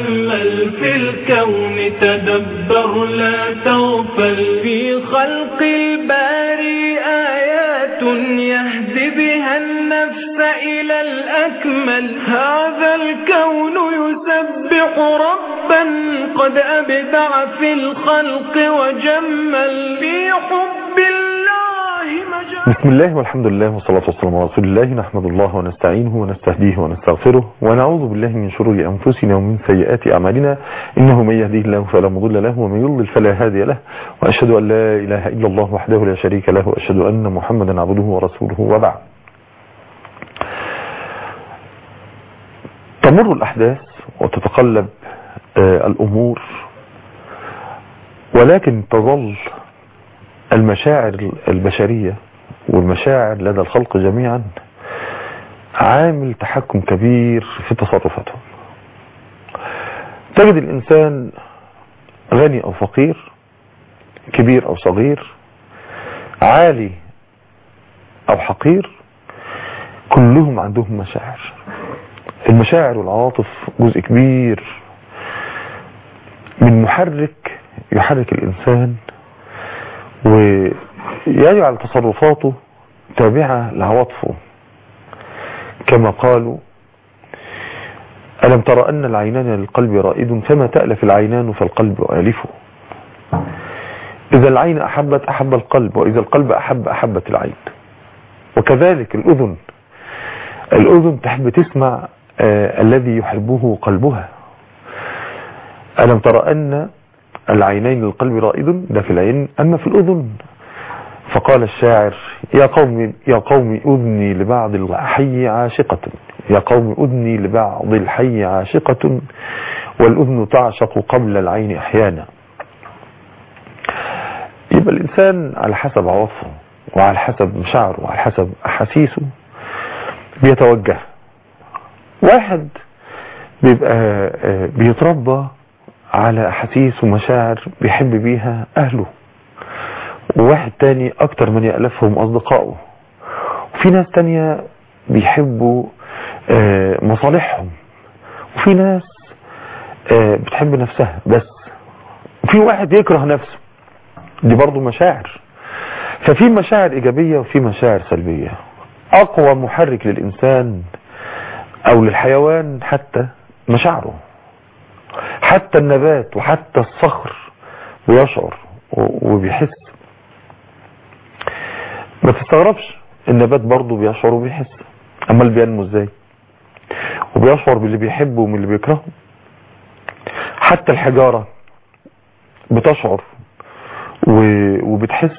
تأمل في الكون تدبر لا تغفل في خلق الباري آيات يهدي بها النفس إلى الأكمل هذا الكون يسبح ربا قد أبدع في الخلق وجمل في حب الله مجال بسم الله والحمد لله والصلاة والسلام على رسول الله نحمد الله ونستعينه ونستهديه ونستغفره ونعوذ بالله من شرور أنفسنا ومن سيئات أعمالنا إنه من يهديه الله فلا مضل له ومن يضلل فلا هادي له وأشهد أن لا إله إلا الله وحده لا شريك له وأشهد أن محمدا عبده ورسوله وبعد تمر الأحداث وتتقلب آه، الأمور ولكن تظل المشاعر البشرية والمشاعر لدى الخلق جميعا عامل تحكم كبير في تصرفاتهم تجد الإنسان غني أو فقير كبير أو صغير عالي أو حقير كلهم عندهم مشاعر المشاعر والعواطف جزء كبير من محرك يحرك الإنسان ويجعل تصرفاته تابعة لعواطفه كما قالوا ألم ترى أن العينان للقلب رائد فما تألف العينان فالقلب آلف إذا العين أحبت أحب القلب وإذا القلب أحب أحبت العين وكذلك الأذن الأذن تحب تسمع آه الذي يحبه قلبها ألم ترى أن العينين للقلب رائد ده في العين أما في الأذن فقال الشاعر يا قوم يا قوم أذني لبعض الحي عاشقة يا قوم أذني لبعض الحي عاشقة والأذن تعشق قبل العين أحيانا يبقى الإنسان على حسب عواطفه وعلى حسب مشاعره وعلى حسب أحاسيسه بيتوجه واحد بيبقى آه، بيتربى على أحاسيس ومشاعر بيحب بيها أهله وواحد تاني أكتر من يألفهم أصدقائه وفي ناس تانية بيحبوا آه، مصالحهم وفي ناس آه، بتحب نفسها بس وفي واحد يكره نفسه دي برضو مشاعر ففي مشاعر إيجابية وفي مشاعر سلبية أقوى محرك للإنسان أو للحيوان حتى مشاعره حتى النبات وحتى الصخر بيشعر و- وبيحس ما تستغربش النبات برضه بيشعر وبيحس امال بينمو ازاي وبيشعر باللي بيحبه ومن اللي بيكرهه حتى الحجارة بتشعر و- وبتحس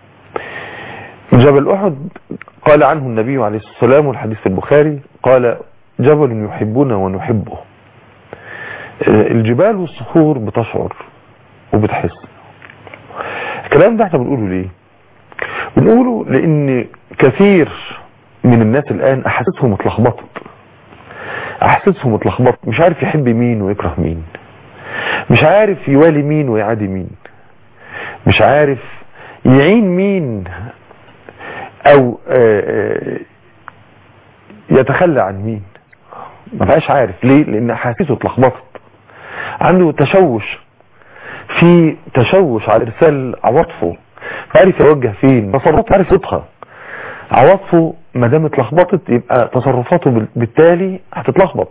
جبل أحد قال عنه النبي عليه الصلاة والسلام والحديث في البخاري قال جبل يحبنا ونحبه الجبال والصخور بتشعر وبتحس الكلام ده احنا بنقوله ليه بنقوله لان كثير من الناس الان احاسيسهم اتلخبطت احاسيسهم اتلخبطت مش عارف يحب مين ويكره مين مش عارف يوالي مين ويعادي مين مش عارف يعين مين او آه، آه، يتخلى عن مين ما بقاش عارف ليه لان احاسيسه اتلخبطت عنده تشوش في تشوش على ارسال عواطفه عارف يوجه فين تصرفاته عارف يطهى عواطفه ما دام اتلخبطت يبقى تصرفاته بال- بالتالي هتتلخبط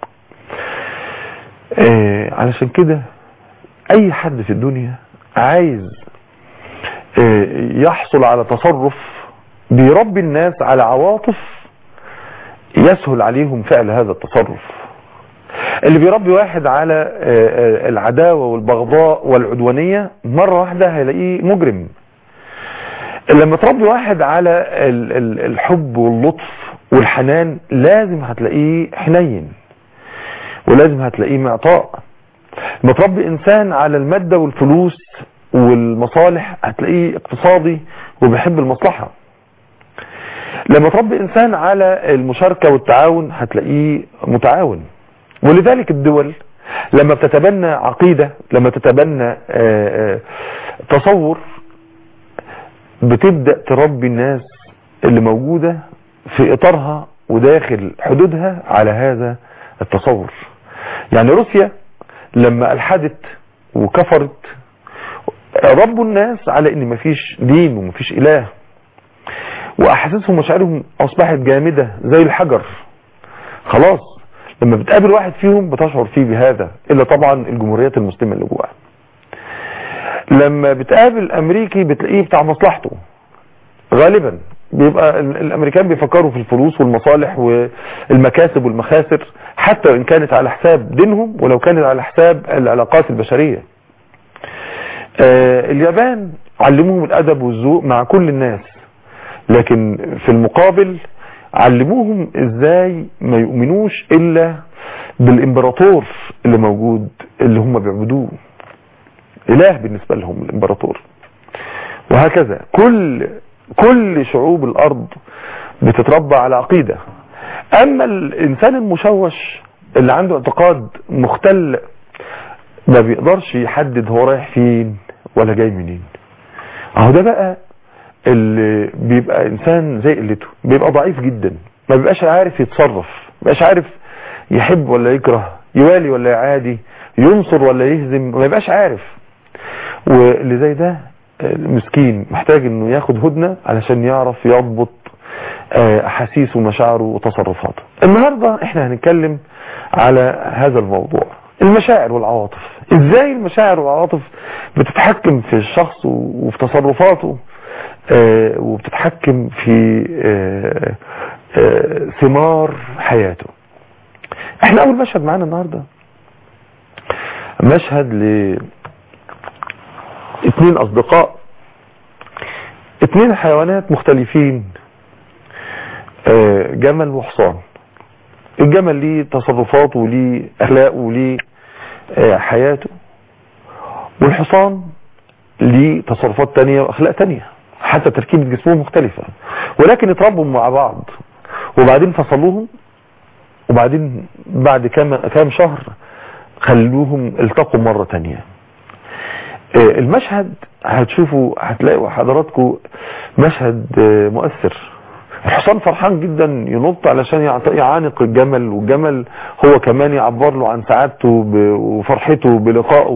آه علشان كده اي حد في الدنيا عايز آه يحصل على تصرف بيربي الناس على عواطف يسهل عليهم فعل هذا التصرف اللي بيربي واحد على آه، آه، العداوة والبغضاء والعدوانية مرة واحدة هيلاقيه مجرم لما تربي واحد على ال- ال- الحب واللطف والحنان لازم هتلاقيه حنين ولازم هتلاقيه معطاء لما تربي انسان على المادة والفلوس والمصالح هتلاقيه اقتصادي وبيحب المصلحة لما تربي انسان على المشاركة والتعاون هتلاقيه متعاون ولذلك الدول لما بتتبنى عقيدة لما تتبنى آه، آه، تصور بتبدأ تربي الناس اللي موجودة في اطارها وداخل حدودها على هذا التصور يعني روسيا لما الحدت وكفرت ربوا الناس على ان مفيش دين ومفيش اله واحاسيسهم ومشاعرهم اصبحت جامدة زي الحجر خلاص لما بتقابل واحد فيهم بتشعر فيه بهذا الا طبعا الجمهوريات المسلمة اللي جواها لما بتقابل امريكي بتلاقيه بتاع مصلحته غالبا بيبقى الامريكان بيفكروا في الفلوس والمصالح والمكاسب والمخاسر حتى وان كانت على حساب دينهم ولو كانت على حساب العلاقات البشرية آه اليابان علموهم الادب والذوق مع كل الناس لكن في المقابل علموهم ازاي ما يؤمنوش الا بالامبراطور اللي موجود اللي هم بيعبدوه اله بالنسبة لهم الامبراطور وهكذا كل كل شعوب الارض بتتربى على عقيدة اما الانسان المشوش اللي عنده اعتقاد مختل ما بيقدرش يحدد هو رايح فين ولا جاي منين اهو ده بقى اللي بيبقى انسان زي قلته بيبقى ضعيف جدا ما بيبقاش عارف يتصرف ما بيبقاش عارف يحب ولا يكره يوالي ولا يعادي ينصر ولا يهزم ما بيبقاش عارف واللي زي ده مسكين محتاج انه ياخد هدنة علشان يعرف يضبط احاسيسه ومشاعره وتصرفاته النهاردة احنا هنتكلم على هذا الموضوع المشاعر والعواطف ازاي المشاعر والعواطف بتتحكم في الشخص وفي تصرفاته وبتتحكم في ثمار حياته احنا اول مشهد معانا النهاردة مشهد ل اثنين اصدقاء اثنين حيوانات مختلفين جمل وحصان الجمل ليه تصرفاته وليه اخلاقه وليه حياته والحصان ليه تصرفات تانية واخلاق تانية حتى تركيبة جسمهم مختلفة ولكن اتربوا مع بعض وبعدين فصلوهم وبعدين بعد كام كام شهر خلوهم التقوا مرة تانية المشهد هتشوفوا هتلاقوا حضراتكم مشهد مؤثر الحصان فرحان جدا ينط علشان يعانق الجمل والجمل هو كمان يعبر له عن سعادته وفرحته بلقائه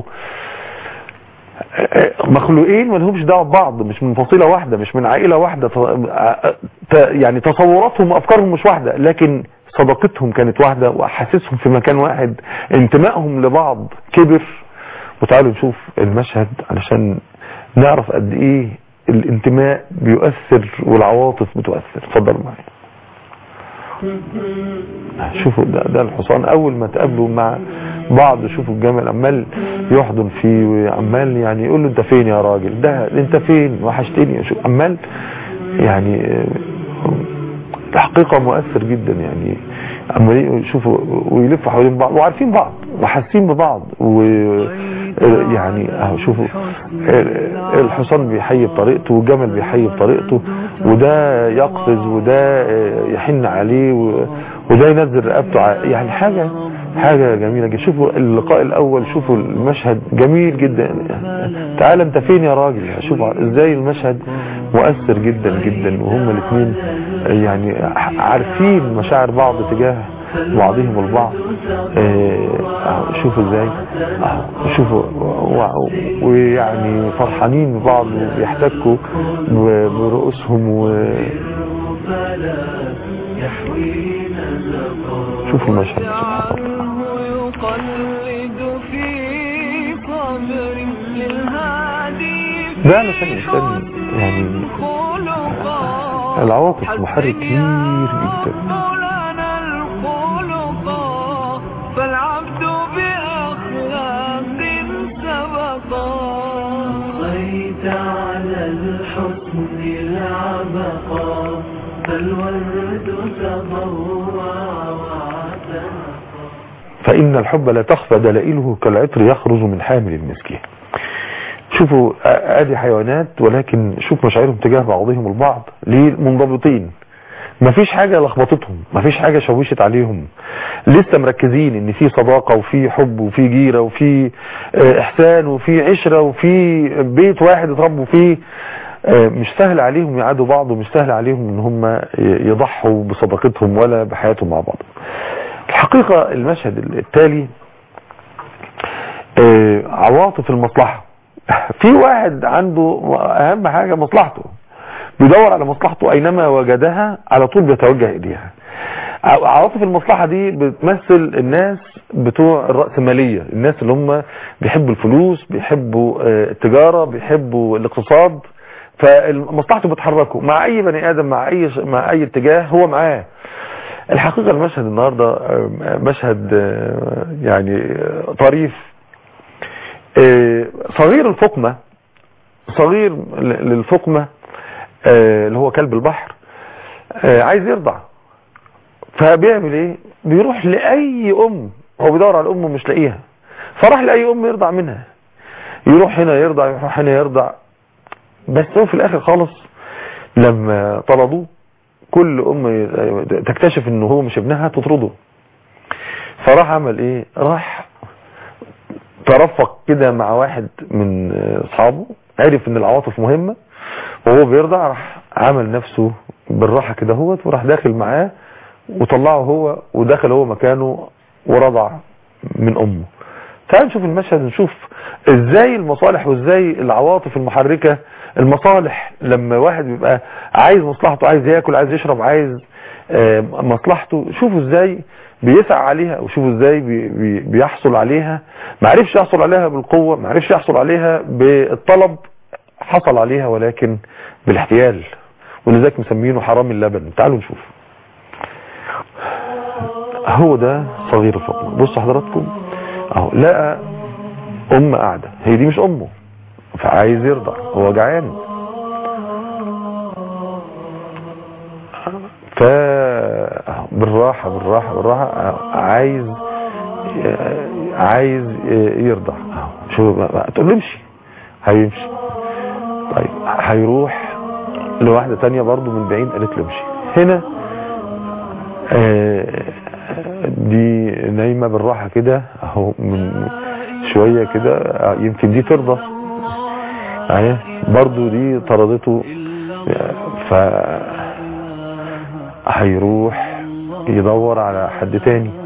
مخلوقين ما لهمش دعوه ببعض مش من فصيله واحده مش من عائله واحده يعني تصوراتهم وافكارهم مش واحده لكن صداقتهم كانت واحده واحاسيسهم في مكان واحد انتمائهم لبعض كبر وتعالوا نشوف المشهد علشان نعرف قد ايه الانتماء بيؤثر والعواطف بتؤثر اتفضلوا معايا شوفوا ده, ده الحصان اول ما تقابلوا مع بعض شوفوا الجمل عمال يحضن فيه وعمال يعني يقول له انت فين يا راجل ده انت فين وحشتني شوف عمال يعني تحقيقه مؤثر جدا يعني عمالين يشوفوا ويلفوا حوالين بعض وعارفين بعض وحاسين ببعض ويعني اهو شوفوا الحصان بيحيي بطريقته والجمل بيحيي بطريقته وده يقفز وده يحن عليه وده ينزل رقبته يعني حاجة حاجة جميلة جدا شوفوا اللقاء الاول شوفوا المشهد جميل جدا تعال انت فين يا راجل شوفوا ازاي المشهد مؤثر جدا جدا وهما الاثنين يعني عارفين مشاعر بعض تجاه بعضهم البعض اه شوفوا ازاي اه شوفوا ويعني فرحانين ببعض وبيحتكوا برؤوسهم و شوفوا المشهد سبحان الله ده علشان الانسان يعني العواطف محرك كبير جدا فالعبد بأخلاق سبقا صيت على الحسن العبقا فالورد تضوع واعتنقا فإن الحب لا تخفى دلائله كالعطر يخرج من حامل المسكين شوفوا ادي حيوانات ولكن شوف مشاعرهم تجاه بعضهم البعض ليه منضبطين مفيش حاجة لخبطتهم مفيش حاجة شوشت عليهم لسه مركزين ان في صداقة وفي حب وفي جيرة وفي احسان وفي عشرة وفي بيت واحد اتربوا فيه مش سهل عليهم يعادوا بعض ومش سهل عليهم ان هم يضحوا بصداقتهم ولا بحياتهم مع بعض الحقيقة المشهد التالي آه، عواطف المصلحة في واحد عنده اهم حاجة مصلحته بيدور على مصلحته اينما وجدها على طول بيتوجه اليها ع- عواطف المصلحة دي بتمثل الناس بتوع الرأسمالية الناس اللي هم بيحبوا الفلوس بيحبوا آه، التجارة بيحبوا الاقتصاد فمصلحته بتحركه مع اي بني ادم مع اي ش- مع اي اتجاه هو معاه الحقيقة المشهد النهاردة آه، مشهد آه، يعني آه، طريف آه، صغير الفقمة صغير ل- للفقمة آه، اللي هو كلب البحر آه، عايز يرضع فبيعمل ايه بيروح لأي أم هو بيدور على أم مش لاقيها فراح لأي أم يرضع منها يروح هنا يرضع يروح هنا يرضع بس هو في الآخر خالص لما طردوه كل أم تكتشف انه هو مش ابنها تطرده فراح عمل ايه راح ترفق كده مع واحد من اصحابه عرف ان العواطف مهمة وهو بيرضع راح عمل نفسه بالراحة كده هو وراح داخل معاه وطلعه هو ودخل هو مكانه ورضع من امه تعال نشوف المشهد نشوف ازاي المصالح وازاي العواطف المحركة المصالح لما واحد بيبقى عايز مصلحته عايز ياكل عايز يشرب عايز آه، مصلحته شوفوا ازاي بيسعى عليها وشوفوا ازاي بي بي بيحصل عليها ما عرفش يحصل عليها بالقوة ما عرفش يحصل عليها بالطلب حصل عليها ولكن بالاحتيال ولذلك مسمينه حرام اللبن تعالوا نشوف هو ده صغير الفقر بصوا حضراتكم اهو لقى ام قاعدة هي دي مش امه فعايز يرضع هو جعان ف بالراحة بالراحة بالراحة عايز عايز يرضع شو تقول له امشي هيمشي طيب هيروح لواحدة تانية برضو من بعيد قالت له امشي هنا آه، دي نايمة بالراحة كده اهو من شوية كده آه، يمكن دي ترضى اهي برضو دي طردته ف هيروح يدور على حد تاني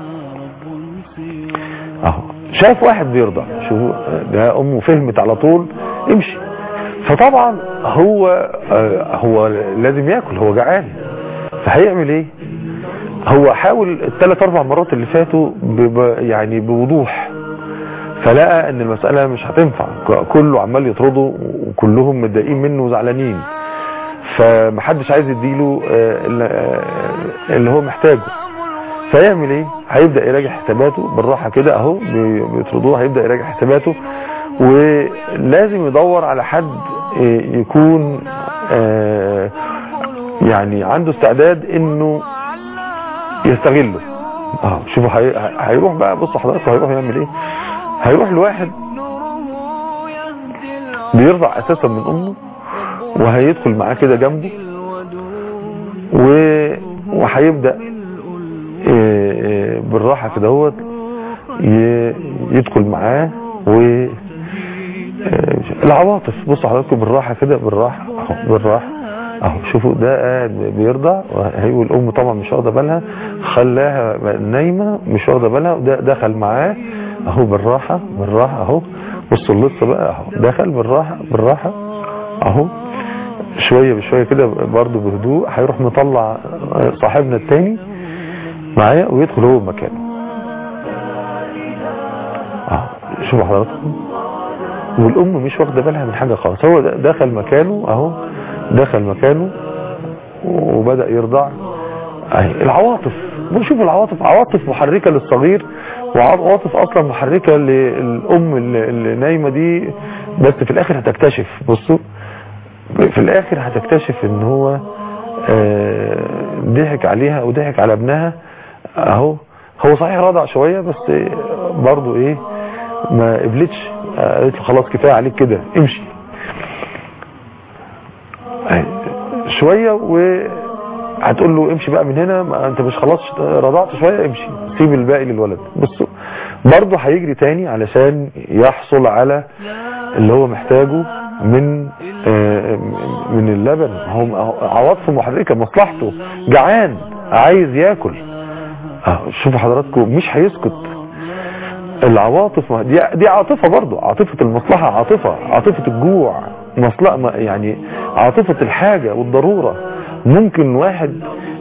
اهو شاف واحد بيرضع شوفوا ده امه فهمت على طول امشي فطبعا هو آه، هو لازم ياكل هو جعان فهيعمل ايه هو حاول الثلاث اربع مرات اللي فاتوا ب- يعني بوضوح فلقى ان المسألة مش هتنفع ك- كله عمال يطرده وكلهم متضايقين منه وزعلانين فمحدش عايز يديله آه، اللي آه، اللي هو محتاجه فيعمل ايه هيبدأ يراجع حساباته بالراحة كده اهو بي- بيطردوه هيبدأ يراجع حساباته ولازم يدور على حد آه، يكون آه، يعني عنده استعداد انه يستغله اه شوفوا هي- هيروح بقى بصوا حضراتكم هيروح يعمل ايه هيروح لواحد بيرضع اساسا من امه وهيدخل معاه كده جنبه و... وهيبدأ إيه إيه بالراحة كده هو ي... يدخل معاه و إيه العواطف بصوا حضراتكم بالراحة كده بالراحة اهو بالراحة اهو شوفوا ده قاعد بيرضع وهي الام طبعا مش واخده بالها خلاها نايمه مش واخده بالها وده دخل معاه اهو بالراحه بالراحه اهو بصوا اللص بقى اهو دخل بالراحه بالراحه اهو شويه بشويه كده برضه بهدوء هيروح مطلع صاحبنا التاني معايا ويدخل هو مكانه اهو شوفوا حضراتكم والام مش واخده بالها من حاجه خالص هو دخل مكانه اهو دخل مكانه وبدأ يرضع اهي العواطف بنشوف العواطف عواطف محركة للصغير وعواطف اصلا محركة للام اللي اللي نايمة دي بس في الاخر هتكتشف بصوا في الاخر هتكتشف ان هو آه، ضحك عليها وضحك على ابنها اهو هو صحيح رضع شوية بس برضو ايه ما قبلتش قالت له خلاص كفاية عليك كده امشي شوية وهتقول له امشي بقى من هنا ما انت مش خلاص رضعت شوية امشي سيب الباقي للولد بصوا برضه هيجري تاني علشان يحصل على اللي هو محتاجه من آه، من اللبن هو عواطفه محركة مصلحته جعان عايز ياكل اه شوفوا حضراتكم مش هيسكت العواطف دي, دي عاطفة برضو عاطفة المصلحة عاطفة عاطفة الجوع مصلحة يعني عاطفة الحاجة والضرورة ممكن واحد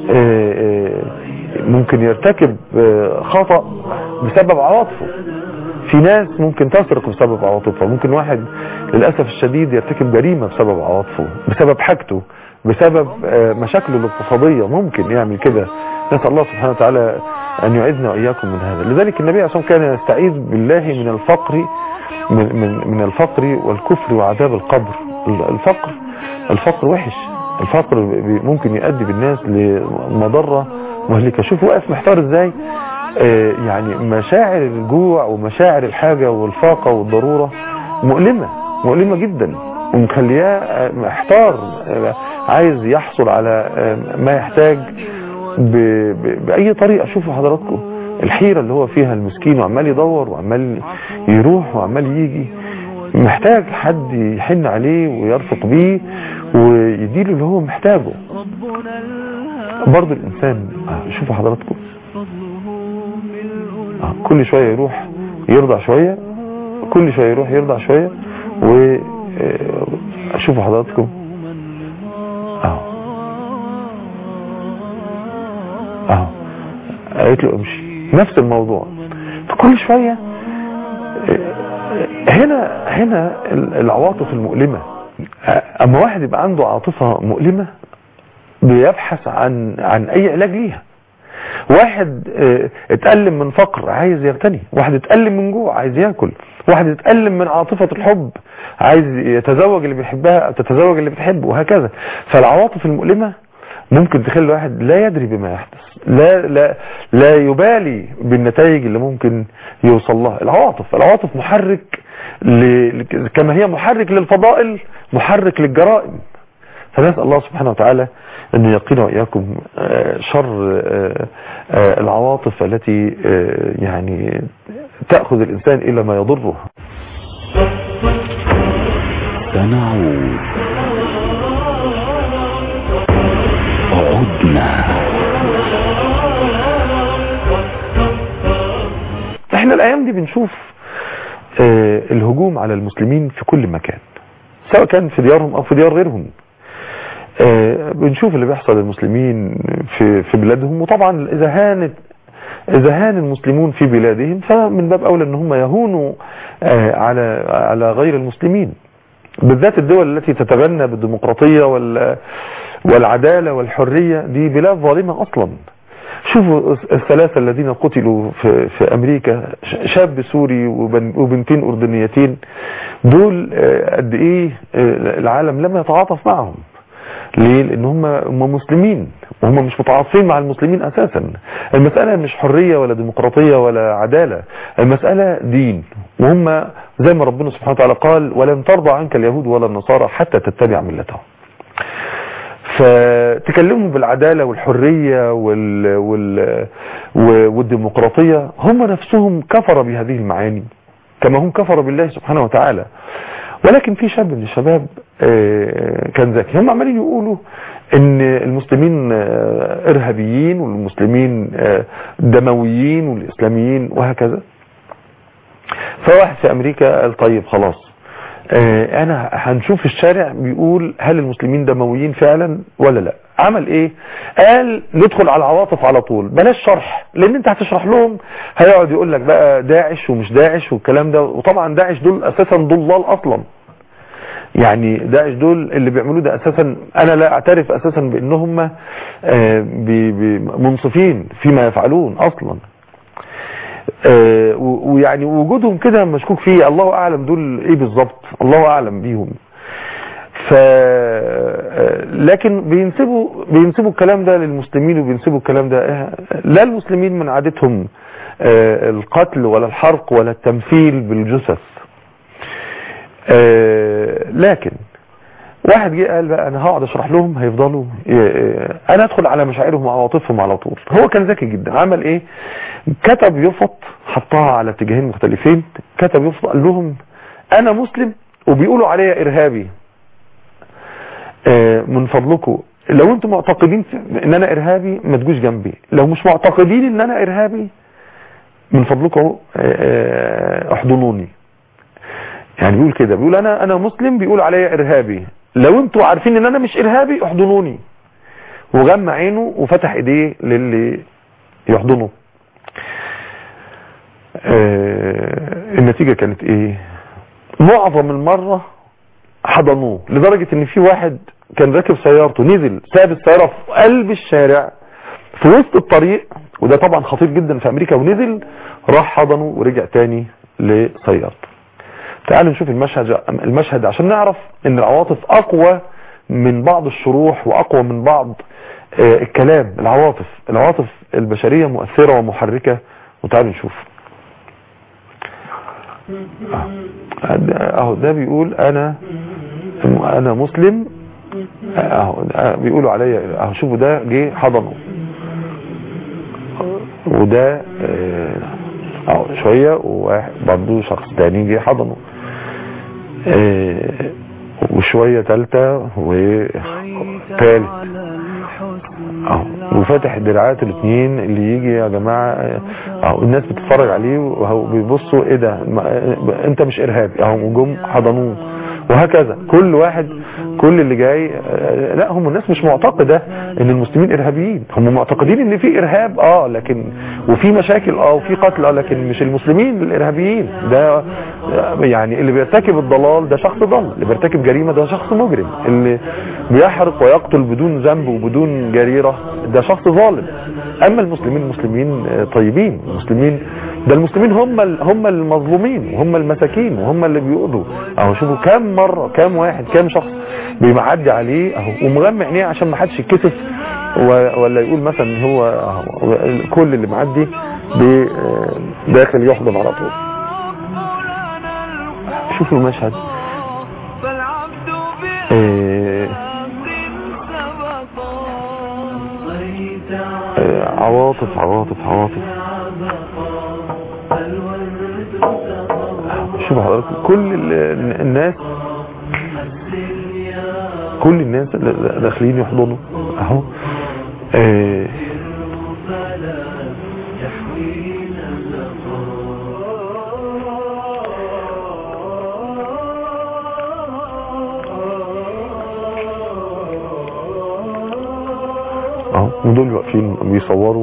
ممكن يرتكب خطأ بسبب عواطفه في ناس ممكن تسرق بسبب عواطفها ممكن واحد للأسف الشديد يرتكب جريمة بسبب عواطفه بسبب حاجته بسبب مشاكله الاقتصادية ممكن يعمل كده نسأل الله سبحانه وتعالى أن يعيذنا وإياكم من هذا لذلك النبي عليه الصلاة والسلام كان يستعيذ بالله من الفقر من, من, من الفقر والكفر وعذاب القبر الفقر الفقر وحش الفقر ممكن يؤدي بالناس لمضرة مهلكة شوف واقف محتار ازاي آه يعني مشاعر الجوع ومشاعر الحاجة والفاقة والضرورة مؤلمة مؤلمة جدا ومخلياه محتار آه عايز يحصل على آه ما يحتاج بأي طريقة شوفوا حضراتكم الحيرة اللي هو فيها المسكين وعمال يدور وعمال يروح وعمال يجي محتاج حد يحن عليه ويرفق بيه ويديله اللي هو محتاجه برضه الإنسان شوفوا حضراتكم كل شوية يروح يرضع شوية كل شوية يروح يرضع شوية وشوفوا حضراتكم اهو اهو قالت له امشي نفس الموضوع فكل شوية هنا هنا العواطف المؤلمة اما واحد يبقى عنده عاطفة مؤلمة بيبحث عن عن اي علاج ليها واحد اتألم من فقر عايز يغتني واحد اتألم من جوع عايز ياكل واحد اتألم من عاطفة الحب عايز يتزوج اللي بيحبها او تتزوج اللي بتحبه وهكذا فالعواطف المؤلمة ممكن تخلي الواحد لا يدري بما يحدث لا لا لا يبالي بالنتائج اللي ممكن يوصل لها العواطف العواطف محرك ل... كما هي محرك للفضائل محرك للجرائم فنسأل الله سبحانه وتعالى أن يقينا وإياكم شر العواطف التي يعني تأخذ الإنسان إلى ما يضره سنعود عدنا احنا الأيام دي بنشوف الهجوم على المسلمين في كل مكان سواء كان في ديارهم أو في ديار غيرهم بنشوف اللي بيحصل للمسلمين في في بلادهم وطبعا اذا هانت اذا هان المسلمون في بلادهم فمن باب اولى ان هم يهونوا على على غير المسلمين بالذات الدول التي تتغنى بالديمقراطيه وال والعداله والحريه دي بلاد ظالمه اصلا شوفوا الثلاثة الذين قتلوا في, في أمريكا شاب سوري وبنتين أردنيتين دول قد إيه العالم لم يتعاطف معهم ليه لان هم هم مسلمين وهم مش متعاطفين مع المسلمين اساسا المسألة مش حرية ولا ديمقراطية ولا عدالة المسألة دين وهم زي ما ربنا سبحانه وتعالى قال ولن ترضى عنك اليهود ولا النصارى حتى تتبع ملتهم فتكلموا بالعدالة والحرية وال... وال... والديمقراطية هم نفسهم كفر بهذه المعاني كما هم كفروا بالله سبحانه وتعالى ولكن في شاب من الشباب كان ذكي هم عمالين يقولوا ان المسلمين ارهابيين والمسلمين دمويين والاسلاميين وهكذا فواحد في امريكا قال طيب خلاص انا هنشوف الشارع بيقول هل المسلمين دمويين فعلا ولا لا عمل ايه قال ندخل على العواطف على طول بلاش شرح لان انت هتشرح لهم هيقعد يقول لك بقى داعش ومش داعش والكلام ده وطبعا داعش دول اساسا ضلال اصلا يعني داعش دول اللي بيعملوه ده اساسا انا لا اعترف اساسا بانهم منصفين فيما يفعلون اصلا ويعني وجودهم كده مشكوك فيه الله اعلم دول ايه بالظبط الله اعلم بيهم ف لكن بينسبوا بينسبوا الكلام ده للمسلمين وبينسبوا الكلام ده لا المسلمين من عادتهم القتل ولا الحرق ولا التمثيل بالجثث لكن واحد جه قال بقى انا هقعد اشرح لهم هيفضلوا انا ادخل على مشاعرهم وعواطفهم على طول هو كان ذكي جدا عمل ايه كتب يفط حطها على اتجاهين مختلفين كتب يفط قال لهم انا مسلم وبيقولوا عليا ارهابي من فضلكم لو انتم معتقدين ان انا ارهابي ما تجوش جنبي لو مش معتقدين ان انا ارهابي ما تجوش جنبي لو مش معتقدين ان انا ارهابي ما تجوش جنبي لو انتم معتقدين ان انا ارهابي ما تجوش جنبي لو مش معتقدين ان انا ارهابي ما تجوش جنبي لو مش معتقدين ان انا ارهابي من فضلكم آه، احضنوني يعني بيقول كده بيقول انا انا مسلم بيقول عليا ارهابي لو انتوا عارفين ان انا مش ارهابي احضنوني وغمى عينه وفتح ايديه للي يحضنه آه، النتيجة كانت ايه معظم المرة حضنوه لدرجة ان في واحد كان راكب سيارته نزل ساب السيارة في قلب الشارع في وسط الطريق وده طبعا خطير جدا في امريكا ونزل راح حضنه ورجع تاني لسيارته تعالوا نشوف المشهد المشهد عشان نعرف ان العواطف اقوى من بعض الشروح واقوى من بعض آه، الكلام العواطف العواطف البشرية مؤثرة ومحركة وتعالوا نشوف اهو ده بيقول انا انا مسلم اهو ده بيقولوا عليا اهو شوفوا ده جه حضنه وده آه، اهو شوية وواحد برضه شخص تاني جه حضنه آه، وشوية تالتة وتالت اهو وفاتح دراعات الاثنين اللي يجي يا جماعة اهو الناس بتتفرج عليه وهو بيبصوا ايه ده ما- انت مش ارهابي اهو وجم حضنوه وهكذا كل واحد كل اللي جاي آه، لا هم الناس مش معتقدة ان المسلمين ارهابيين هم معتقدين ان في ارهاب اه لكن وفي مشاكل اه وفي قتل اه لكن مش المسلمين الارهابيين ده آه، يعني اللي بيرتكب الضلال ده شخص ضال اللي بيرتكب جريمة ده شخص مجرم اللي بيحرق ويقتل بدون ذنب وبدون جريرة ده شخص ظالم اما المسلمين المسلمين آه، طيبين المسلمين ده المسلمين هم ال- هم المظلومين وهم المساكين وهم اللي بيؤذوا اهو شوفوا كام مرة كام واحد كام شخص بيعدي عليه اهو ومغمى عينيه عشان ما حدش يتكسف و- ولا يقول مثلا هو أهو كل اللي معدي بي- آه، داخل يحضن على طول شوفوا المشهد فالعبد آه، بأمر سبق آه، عواطف عواطف عواطف شوفوا حضراتكم كل ال- الناس كل الناس اللي داخلين يحضنوا اهو آه، اهو ودول واقفين بيصوروا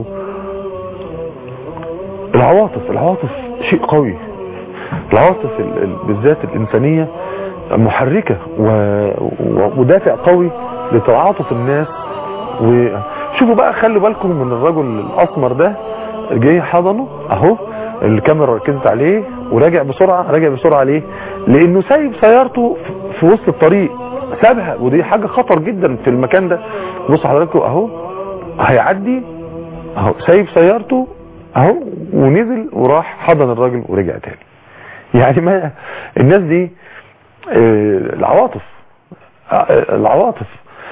العواطف العواطف شيء قوي العواطف ال- ال- بالذات الإنسانية محركة و- و- ودافع قوي لتعاطف الناس وشوفوا بقى خلوا بالكم من الرجل الأسمر ده جاي حضنه اهو الكاميرا ركزت عليه وراجع بسرعة راجع بسرعة ليه لانه سايب سيارته في وسط الطريق سابها ودي حاجة خطر جدا في المكان ده بص حضراتكم اهو هيعدي اهو سايب سيارته اهو ونزل وراح حضن الراجل ورجع تاني يعني ما الناس دي آه، العواطف آه، العواطف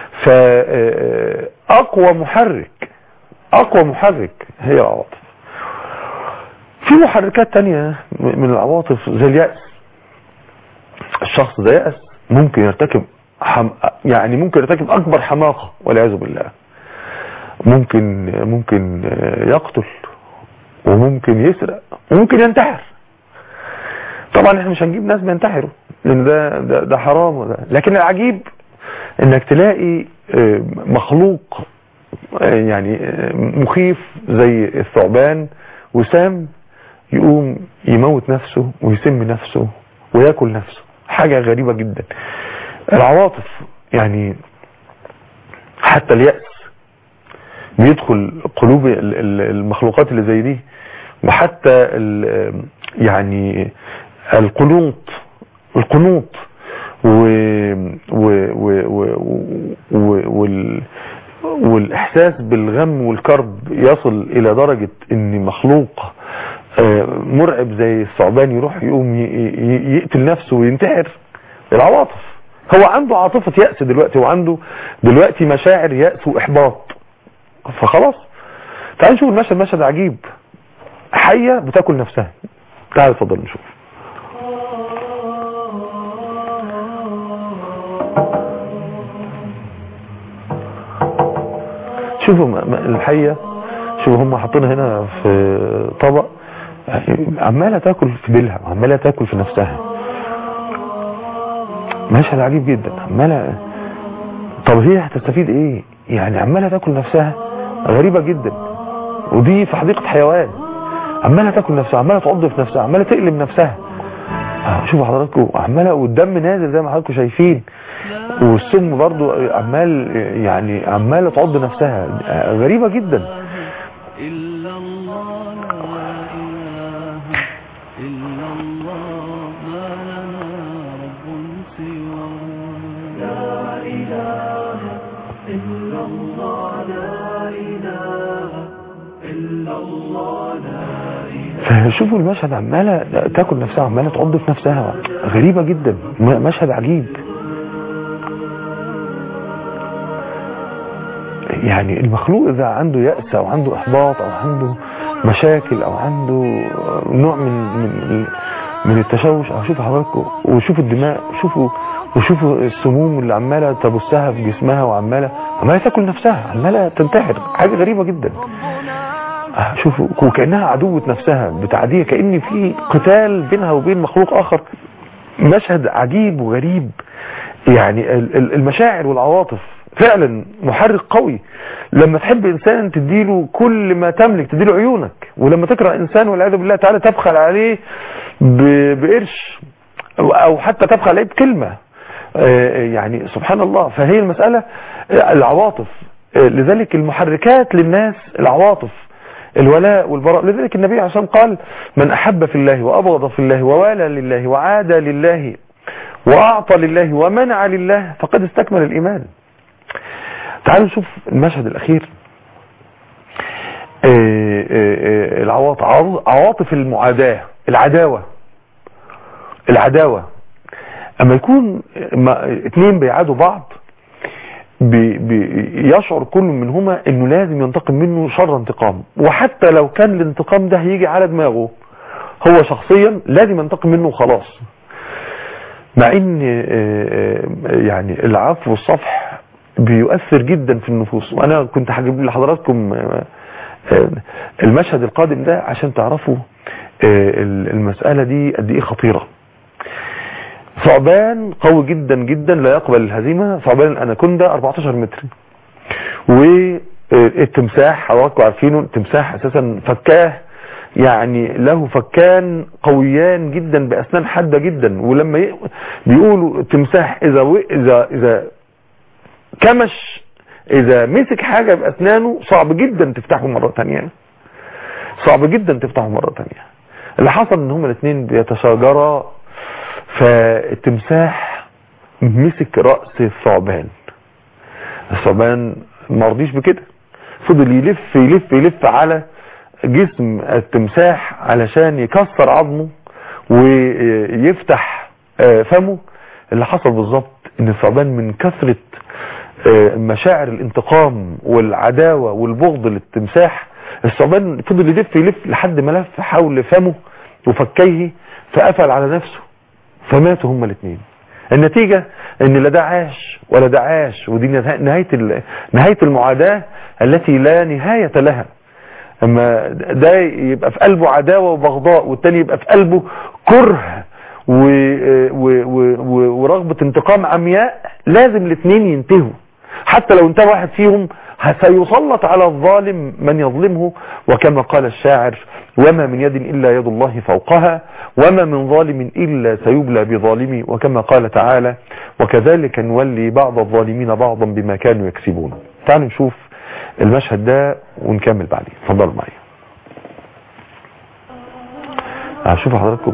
فأقوى محرك أقوى محرك هي العواطف في محركات تانية من العواطف زي اليأس الشخص ده يأس ممكن يرتكب حم... يعني ممكن يرتكب أكبر حماقة والعياذ بالله ممكن ممكن يقتل وممكن يسرق وممكن ينتحر طبعا احنا مش هنجيب ناس بينتحروا لان ده ده, ده حرام وده. لكن العجيب انك تلاقي آه، مخلوق آه، يعني آه، مخيف زي الثعبان وسام يقوم يموت نفسه ويسم نفسه وياكل نفسه حاجة غريبة جدا العواطف يعني حتى اليأس بيدخل قلوب ال- ال- المخلوقات اللي زي دي وحتى ال- يعني القنوط القنوط و و و و و وال والاحساس بالغم والكرب يصل الى درجة ان مخلوق آه، مرعب زي الثعبان يروح يقوم ي- ي- يقتل نفسه وينتحر العواطف هو عنده عاطفة يأس دلوقتي وعنده دلوقتي مشاعر يأس واحباط فخلاص تعال نشوف المشهد مشهد عجيب حية بتاكل نفسها تعال اتفضل نشوف شوفوا م- م- الحية شوفوا هم حاطينها هنا في طبق عمالة تاكل في ديلها وعمالة تاكل في نفسها مشهد عجيب جدا عمالة طب هي هتستفيد ايه يعني عمالة تاكل نفسها غريبة جدا ودي في حديقة حيوان عمالة تاكل نفسها عمالة تعض في نفسها عمالة تقلم نفسها آه، شوفوا حضراتكم عمالة والدم نازل زي ما حضراتكم شايفين والسم برضو عمال يعني عمالة تعض نفسها آه، غريبة جدا إلا الله لا إله إلا الله ما لنا رب سواه لا إله إلا الله لا إله إلا الله لا إله فشوفوا المشهد عمالة تاكل نفسها عمالة تعض في نفسها غريبة جدا م- مشهد عجيب يعني المخلوق إذا عنده يأس أو عنده إحباط أو عنده مشاكل أو عنده نوع من من من التشوش أو شوفوا حضراتكم وشوفوا الدماء شوفوا وشوفوا السموم اللي عمالة تبثها في جسمها وعمالة عمالة تاكل نفسها عمالة تنتحر حاجة غريبة جدا آه، شوفوا وكأنها عدوة نفسها بتعديها كأن في قتال بينها وبين مخلوق آخر مشهد عجيب وغريب يعني ال- ال- المشاعر والعواطف فعلا محرك قوي لما تحب انسان تديله كل ما تملك تديله عيونك ولما تكره انسان والعياذ بالله تعالى تبخل عليه ب- بقرش او أو حتى تبخل عليه بكلمه آه، يعني سبحان الله فهي المساله آه، العواطف آه، لذلك المحركات للناس العواطف الولاء والبراء لذلك النبي عليه الصلاة والسلام قال من أحب في الله وأبغض في الله ووالى لله وعادى لله وأعطى لله ومنع لله فقد استكمل الإيمان تعالوا نشوف المشهد الأخير آه، آه، آه، العواطف عواطف المعاداة العداوة العداوة أما يكون ما- اتنين بيعادوا بعض بي بي يشعر كل منهما انه لازم ينتقم منه شر انتقام وحتى لو كان الانتقام ده هيجي على دماغه هو شخصيا لازم ينتقم منه وخلاص مع ان آه، آه، يعني العفو والصفح بيؤثر جدا في النفوس وانا كنت هجيب لحضراتكم آه، آه، المشهد القادم ده عشان تعرفوا آه، المسألة دي قد ايه خطيرة ثعبان قوي جدا جدا لا يقبل الهزيمة ثعبان الاناكوندا 14 متر والتمساح حضراتكم عارفينه التمساح اساسا فكاه يعني له فكان قويان جدا باسنان حاده جدا ولما ي... بيقولوا التمساح اذا و... اذا اذا كمش اذا مسك حاجه باسنانه صعب جدا تفتحه مره ثانيه صعب جدا تفتحه مره ثانيه اللي حصل ان هما الاثنين بيتشاجرا فالتمساح مسك رأس الثعبان الثعبان ما رضيش بكده فضل يلف يلف يلف على جسم التمساح علشان يكسر عظمه ويفتح آه، فمه اللي حصل بالظبط ان الثعبان من كثرة آه، مشاعر الانتقام والعداوة والبغض للتمساح الثعبان فضل يلف يلف لحد ما لف حول فمه وفكيه فقفل على نفسه فماتوا هما الاثنين النتيجة ان لا ده عاش ولا ده عاش ودي نها- نهاية ال- نهاية المعاداة التي لا نهاية لها اما ده يبقى في قلبه عداوة وبغضاء والتاني يبقى في قلبه كره و... و... و... و... ورغبة انتقام عمياء لازم الاثنين ينتهوا حتى لو انتهى واحد فيهم سيسلط على الظالم من يظلمه وكما قال الشاعر وما من يد إلا يد الله فوقها وما من ظالم إلا سيبلى بظالمي وكما قال تعالى وكذلك نولي بعض الظالمين بعضا بما كانوا يكسبون تعالوا نشوف المشهد ده ونكمل بعدين اتفضلوا معايا هشوف حضراتكم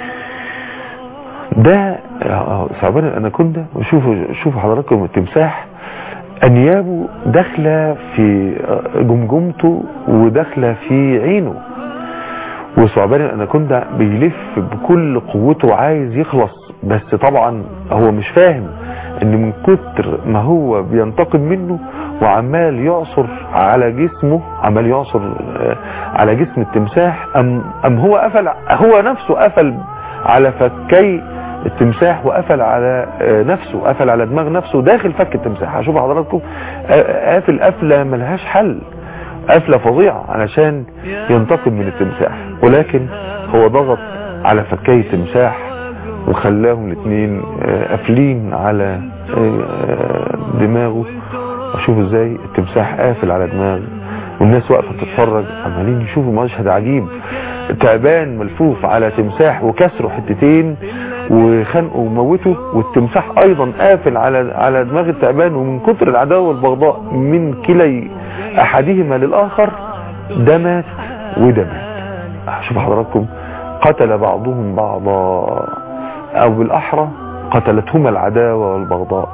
ده ثعبان الاناكوندا وشوفوا شوفوا حضراتكم التمساح انيابه داخله في جمجمته وداخله في عينه وثعبان الاناكوندا بيلف بكل قوته عايز يخلص بس طبعا هو مش فاهم ان من كتر ما هو بينتقم منه وعمال يعصر على جسمه عمال يعصر آه، على جسم التمساح ام ام هو قفل هو نفسه قفل على فكي التمساح وقفل على آه، نفسه قفل على دماغ نفسه داخل فك التمساح هشوف حضراتكم آه، قافل قفله ملهاش حل قفلة فظيعة علشان ينتقم من التمساح ولكن هو ضغط على فكي التمساح وخلاهم الاثنين آه، قافلين على آه، دماغه وشوفوا ازاي التمساح قافل على دماغه والناس واقفه تتفرج عمالين يشوفوا مشهد عجيب تعبان ملفوف على تمساح وكسره حتتين وخنقه وموته والتمساح ايضا قافل على على دماغ التعبان ومن كتر العداوه والبغضاء من كلي احدهما للاخر ده مات وده مات شوفوا حضراتكم قتل بعضهم بعضا او بالاحرى قتلتهما العداوه والبغضاء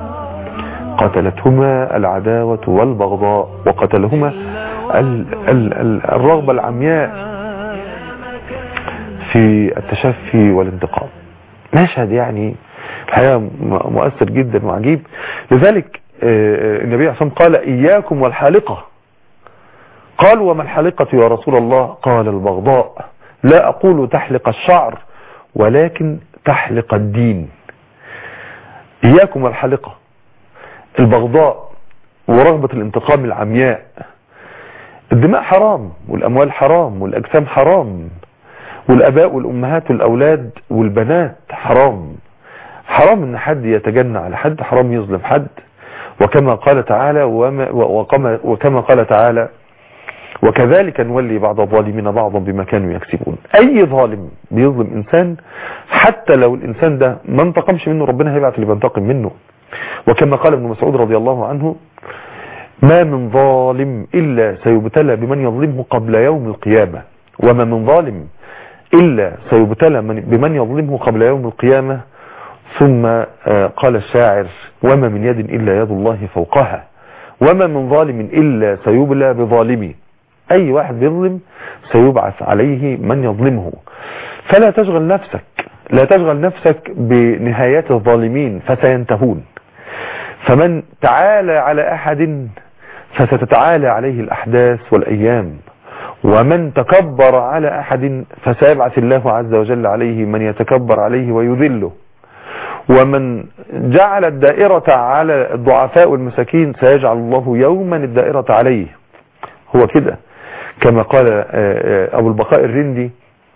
قتلتهما العداوة والبغضاء وقتلهما ال ال ال الرغبة العمياء في التشفي والانتقام مشهد يعني الحقيقة م- مؤثر جدا وعجيب لذلك آه، النبي عليه الصلاة والسلام قال إياكم والحالقة قالوا وما الحالقة يا رسول الله قال البغضاء لا أقول تحلق الشعر ولكن تحلق الدين إياكم والحالقة البغضاء ورغبة الانتقام العمياء الدماء حرام والأموال حرام والأجسام حرام والأباء والأمهات والأولاد والبنات حرام حرام ان حد يتجنى على حد حرام يظلم حد وكما قال تعالى وما وكما, وكما قال تعالى وكذلك نولي بعض الظالمين بعضا بما كانوا يكسبون اي ظالم بيظلم انسان حتى لو الانسان ده ما انتقمش منه ربنا هيبعت اللي بينتقم منه وكما قال ابن مسعود رضي الله عنه ما من ظالم إلا سيبتلى بمن يظلمه قبل يوم القيامة وما من ظالم إلا سيبتلى من- بمن يظلمه قبل يوم القيامة ثم آه، قال الشاعر وما من يد إلا يد الله فوقها وما من ظالم إلا سيبلى بظالمه أي واحد بيظلم سيبعث عليه من يظلمه فلا تشغل نفسك لا تشغل نفسك بنهايات الظالمين فسينتهون فمن تعالى على أحد فستتعالى عليه الأحداث والأيام ومن تكبر على أحد فسيبعث الله عز وجل عليه من يتكبر عليه ويذله ومن جعل الدائرة على الضعفاء والمساكين سيجعل الله يوما الدائرة عليه هو كده كما قال آه، آه، أبو البقاء الرندي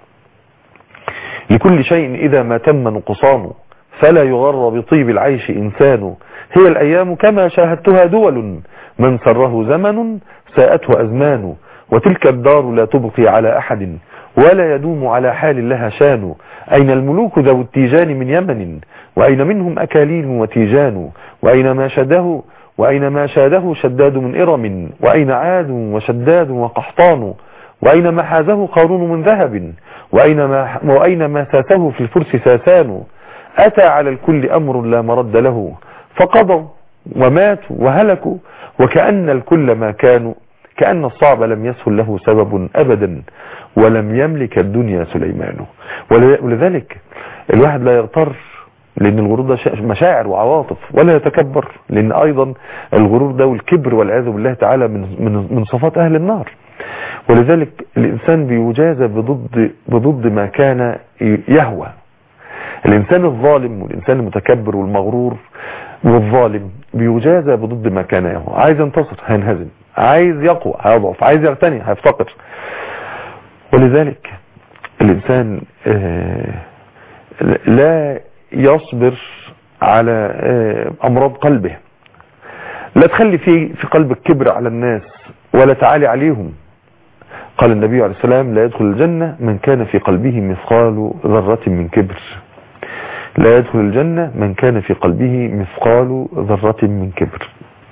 لكل شيء إذا ما تم نقصانه فلا يغر بطيب العيش إنسان هي الأيام كما شاهدتها دول من سره زمن ساءته أزمان وتلك الدار لا تبقي على أحد ولا يدوم على حال لها شان أين الملوك ذو التيجان من يمن وأين منهم أكاليل وتيجان وأين ما شده وأين ما شاده شداد من إرم وأين عاد وشداد وقحطان وأين ما حازه قارون من ذهب وأين ما, وأين ما ساسه في الفرس ساسان أتى على الكل أمر لا مرد له فقضوا وماتوا وهلكوا وكأن الكل ما كانوا كأن الصعب لم يسهل له سبب أبدا ولم يملك الدنيا سليمان ول- ولذلك الواحد لا يغتر لأن الغرور ده شا- مشاعر وعواطف ولا يتكبر لأن أيضا الغرور ده والكبر والعياذ بالله تعالى من, من, من صفات أهل النار ولذلك الإنسان بيجازى بضد, بضد ما كان يهوى الإنسان الظالم والإنسان المتكبر والمغرور والظالم بيجازى بضد ما كان يهوى عايز ينتصر هينهزم عايز يقوى هيضعف عايز يغتني هيفتقر ولذلك الإنسان آه، لا يصبر على آه، أمراض قلبه لا تخلي في في قلبك كبر على الناس ولا تعالي عليهم قال النبي عليه السلام لا يدخل الجنة من كان في قلبه مثقال ذرة من كبر لا يدخل الجنة من كان في قلبه مثقال ذرة من كبر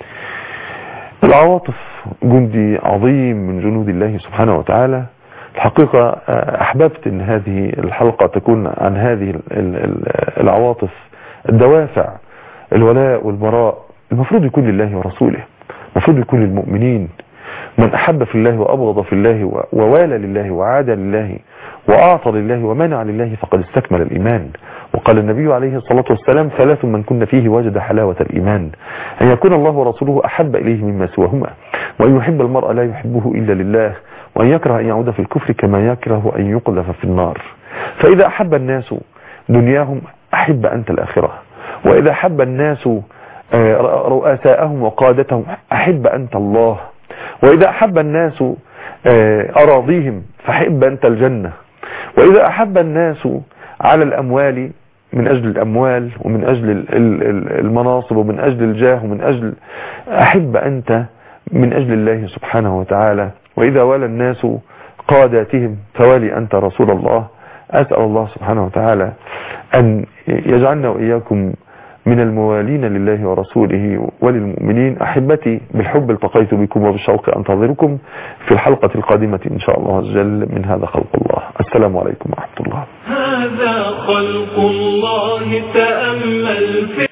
العواطف جندي عظيم من جنود الله سبحانه وتعالى الحقيقة آه، أحببت أن هذه الحلقة تكون عن هذه ال- ال- ال- العواطف الدوافع الولاء والبراء المفروض يكون لله ورسوله المفروض يكون للمؤمنين من أحب في الله وأبغض في الله و- ووالى لله وعاد لله وأعطى لله ومنع لله فقد استكمل الإيمان وقال النبي عليه الصلاة والسلام ثلاث من كن فيه وجد حلاوة الإيمان أن يكون الله ورسوله أحب إليه مما سواهما وأن يحب المرء لا يحبه إلا لله وأن يكره أن يعود في الكفر كما يكره أن يقذف في النار فإذا أحب الناس دنياهم أحب أنت الآخرة وإذا أحب الناس آه، رؤساءهم وقادتهم أحب أنت الله وإذا أحب الناس آه، أراضيهم فحب أنت الجنة وإذا أحب الناس على الأموال من أجل الأموال ومن أجل ال- ال- ال- المناصب ومن أجل الجاه ومن أجل أحب أنت من أجل الله سبحانه وتعالى وإذا والى الناس قاداتهم فوالي أنت رسول الله أسأل الله سبحانه وتعالى أن يجعلنا وإياكم من الموالين لله ورسوله وللمؤمنين أحبتي بالحب التقيت بكم وبالشوق أنتظركم في الحلقة القادمة إن شاء الله عز وجل من هذا خلق الله السلام عليكم ورحمة الله هذا خلق الله تأمل في